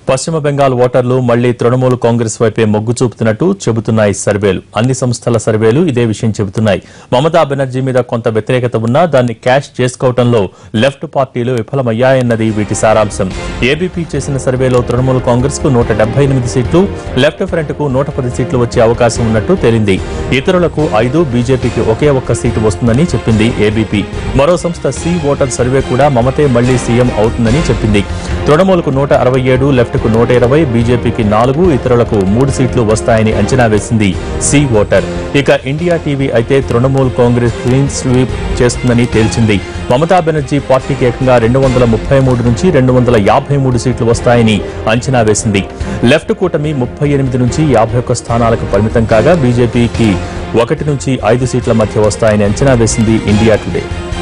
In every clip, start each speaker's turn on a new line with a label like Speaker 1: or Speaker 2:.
Speaker 1: పశ్చిమ బెంగాల్ ఓటర్లు మళ్లీ తృణమూల్ కాంగ్రెస్ వైపే మొగ్గు చూపుతున్నట్టు చెబుతున్నాయి సర్వేలు అన్ని సంస్థల సర్వేలు ఇదే విషయం చెబుతున్నాయి మమతా బెనర్జీ మీద కొంత వ్యతిరేకత ఉన్నా దాన్ని క్యాష్ చేసుకోవడంలో లెఫ్ట్ పార్టీలు విఫలమయ్యాయన్నది వీటి సారాంశం ఏబీపీ చేసిన సర్వేలో తృణమూల్ కాంగ్రెస్ కు నూట డెబ్బై ఎనిమిది సీట్లు లెఫ్ట్ ఫ్రంట్ కు నూట పది సీట్లు వచ్చే అవకాశం ఉన్నట్టు తేలింది ఇతరులకు ఐదు బీజేపీకి ఒకే ఒక్క సీటు వస్తుందని చెప్పింది ఏబీపీ మరో సంస్థ సి ఓటర్ సర్వే కూడా మమతే మళ్లీ సీఎం అవుతుందని చెప్పింది తృణమూల్కు నూట అరవై ఏడు లెఫ్ట్కు నూట ఇరవై బీజేపీకి నాలుగు ఇతరులకు మూడు సీట్లు వస్తాయని అంచనా వేసింది సి ఓటర్ ఇక ఇండియా టీవీ అయితే తృణమూల్ కాంగ్రెస్ క్లీన్ స్వీప్ చేస్తుందని తేల్చింది మమతా బెనర్జీ పార్టీకి ఏకంగా రెండు వందల ముప్పై మూడు నుంచి రెండు వందల యాభై మూడు సీట్లు వస్తాయని అంచనా వేసింది లెఫ్ట్ కూటమి ముప్పై ఎనిమిది నుంచి యాభై ఒక్క స్థానాలకు పరిమితం కాగా బీజేపీకి ఒకటి నుంచి ఐదు సీట్ల మధ్య వస్తాయని అంచనా వేసింది ఇండియా టుడే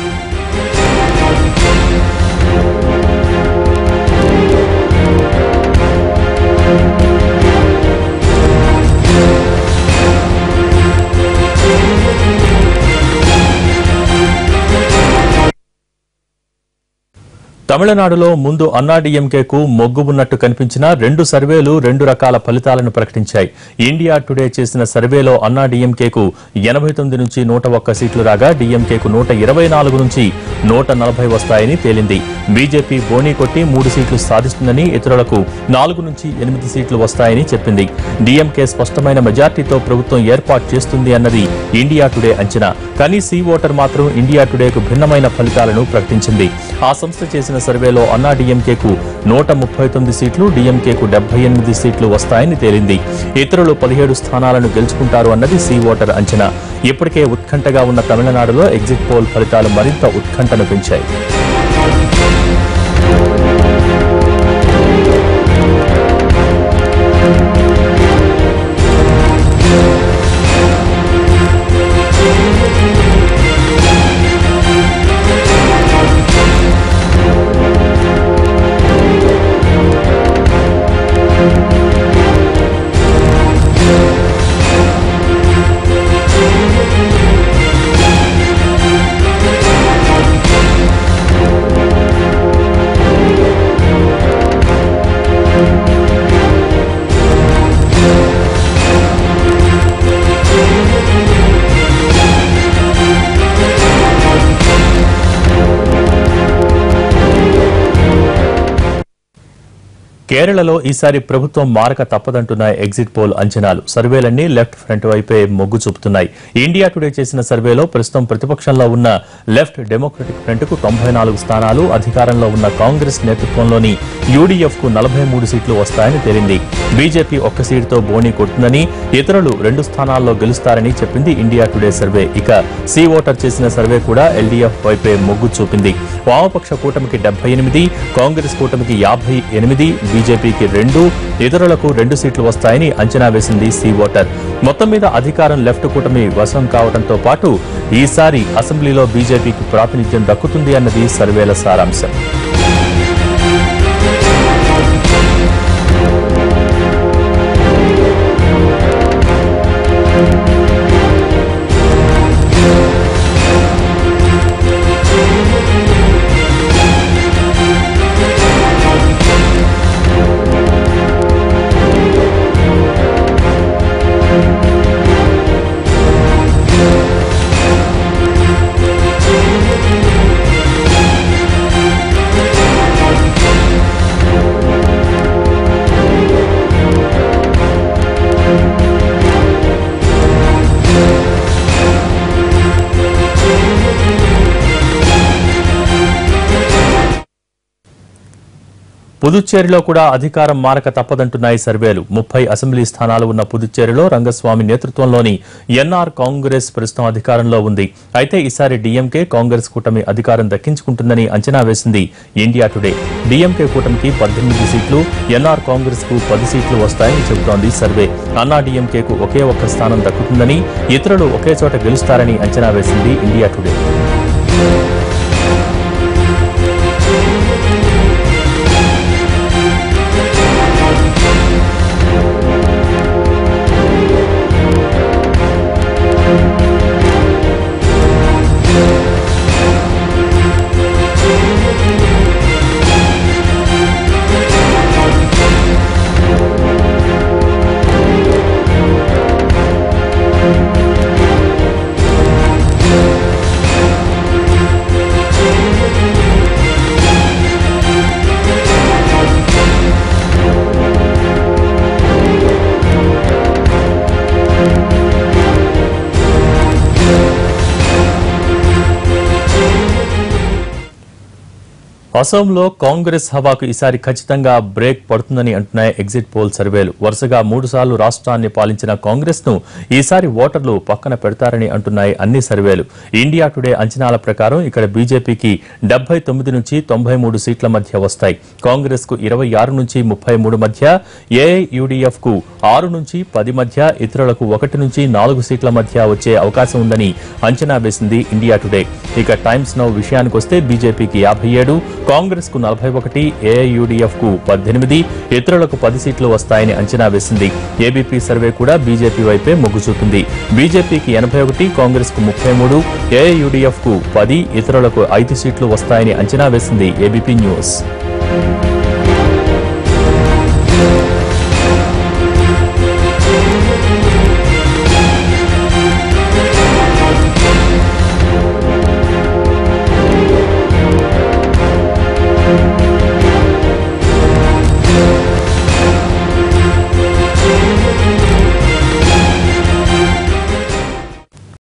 Speaker 1: తమిళనాడులో ముందు అన్నాడీఎంకేకు మొగ్గు ఉన్నట్టు కనిపించిన రెండు సర్వేలు రెండు రకాల ఫలితాలను ప్రకటించాయి ఇండియా టుడే చేసిన సర్వేలో అన్నాడీఎంకేకు ఎనభై తొమ్మిది నుంచి నూట ఒక్క సీట్లు రాగా డీఎంకేకు నూట ఇరవై నాలుగు నుంచి నూట నలభై వస్తాయని తేలింది బీజేపీ బోనీ కొట్టి మూడు సీట్లు సాధిస్తుందని ఇతరులకు నాలుగు నుంచి ఎనిమిది సీట్లు వస్తాయని చెప్పింది డీఎంకే స్పష్టమైన మెజార్టీతో ప్రభుత్వం ఏర్పాటు చేస్తుంది అన్నది ఇండియా టుడే అంచనా కానీ సి ఓటర్ మాత్రం ఇండియా టుడేకు భిన్నమైన ఫలితాలను ప్రకటించింది ఆ సంస్థ చేసిన సర్వేలో అన్నా డీఎంకేకు నూట ముప్పై తొమ్మిది సీట్లు డీఎంకేకు డెబ్బై ఎనిమిది సీట్లు వస్తాయని తేలింది ఇతరులు పదిహేడు స్థానాలను గెలుచుకుంటారు అన్నది సి ఓటర్ అంచనా ఇప్పటికే ఉత్కంఠగా ఉన్న తమిళనాడులో ఎగ్జిట్ పోల్ ఫలితాలు మరింత ఉత్కంఠను పెంచాయి కేరళలో ఈసారి ప్రభుత్వం మారక తప్పదంటున్నాయి ఎగ్జిట్ పోల్ అంచనాలు సర్వేలన్నీ లెఫ్ట్ ఫ్రంట్ వైపే మొగ్గు చూపుతున్నాయి ఇండియా టుడే చేసిన సర్వేలో ప్రస్తుతం ప్రతిపక్షంలో ఉన్న లెఫ్ట్ డెమోక్రటిక్ ఫ్రంట్ కు తొంభై నాలుగు స్థానాలు అధికారంలో ఉన్న కాంగ్రెస్ నేతృత్వంలోని యూడీఎఫ్ కు నలభై మూడు సీట్లు వస్తాయని తేలింది బీజేపీ ఒక్క సీటుతో బోణీ కొడుతుందని ఇతరులు రెండు స్థానాల్లో గెలుస్తారని చెప్పింది ఇండియా టుడే సర్వే ఇక సి ఓటర్ చేసిన సర్వే కూడా ఎల్డీఎఫ్ వైపే మొగ్గు చూపింది వామపక్ష కూటమికి డెబ్బై ఎనిమిది కాంగ్రెస్ కూటమికి యాభై ఎనిమిది బీజేపీకి రెండు ఇతరులకు రెండు సీట్లు వస్తాయని అంచనా వేసింది సి ఓటర్ మొత్తం మీద అధికారం లెఫ్ట్ కూటమి వశం కావడంతో పాటు ఈసారి అసెంబ్లీలో బీజేపీకి ప్రాతినిధ్యం దక్కుతుంది అన్నది సర్వేల సారాంశం పుదుచ్చేరిలో కూడా అధికారం మారక తప్పదంటున్నాయి సర్వేలు ముప్పై అసెంబ్లీ స్థానాలు ఉన్న పుదుచ్చేరిలో రంగస్వామి నేతృత్వంలోని ఎన్ఆర్ కాంగ్రెస్ ప్రస్తుతం అధికారంలో ఉంది అయితే ఈసారి డీఎంకే కాంగ్రెస్ కూటమి అధికారం దక్కించుకుంటుందని అంచనా వేసింది ఇండియా టుడే డీఎంకే కూటమికి పద్దెనిమిది సీట్లు ఎన్ఆర్ కాంగ్రెస్ కు పది సీట్లు వస్తాయని చెబుతోంది సర్వే అన్నా డీఎంకేకు ఒకే ఒక్క స్థానం దక్కుతుందని ఇతరులు ఒకే చోట గెలుస్తారని అంచనా వేసింది ఇండియా టుడే అసోంలో కాంగ్రెస్ హవాకు ఈసారి ఖచ్చితంగా బ్రేక్ పడుతుందని అంటున్నాయి ఎగ్జిట్ పోల్ సర్వేలు వరుసగా మూడు సార్లు రాష్ట్రాన్ని పాలించిన కాంగ్రెస్ ను ఈసారి ఓటర్లు పక్కన పెడతారని అంటున్నాయి అన్ని సర్వేలు ఇండియా టుడే అంచనాల ప్రకారం ఇక్కడ బీజేపీకి డెబ్బై తొమ్మిది నుంచి తొంభై మూడు సీట్ల మధ్య వస్తాయి కాంగ్రెస్ కు ఇరవై ఆరు నుంచి ముప్పై మూడు మధ్య ఏఐయుడిఎఫ్ కు ఆరు నుంచి పది మధ్య ఇతరులకు ఒకటి నుంచి నాలుగు సీట్ల మధ్య వచ్చే అవకాశం ఉందని అంచనా వేసింది ఇండియా టుడే ఇక టైమ్స్ నౌ విషయానికొస్తే బీజేపీకి యాభై ఏడు కాంగ్రెస్ కు నలభై ఒకటి ఏఐయుడిఎఫ్ కు పద్దెనిమిది ఇతరులకు పది సీట్లు వస్తాయని అంచనా వేసింది ఏబీపీ సర్వే కూడా బీజేపీ వైపే మొగ్గు చూపింది బీజేపీకి ఎనభై ఒకటి కాంగ్రెస్ కు ముప్పై మూడు ఏఐయుడిఎఫ్ కు పది ఇతరులకు ఐదు సీట్లు వస్తాయని అంచనా వేసింది ఏబీపీ న్యూస్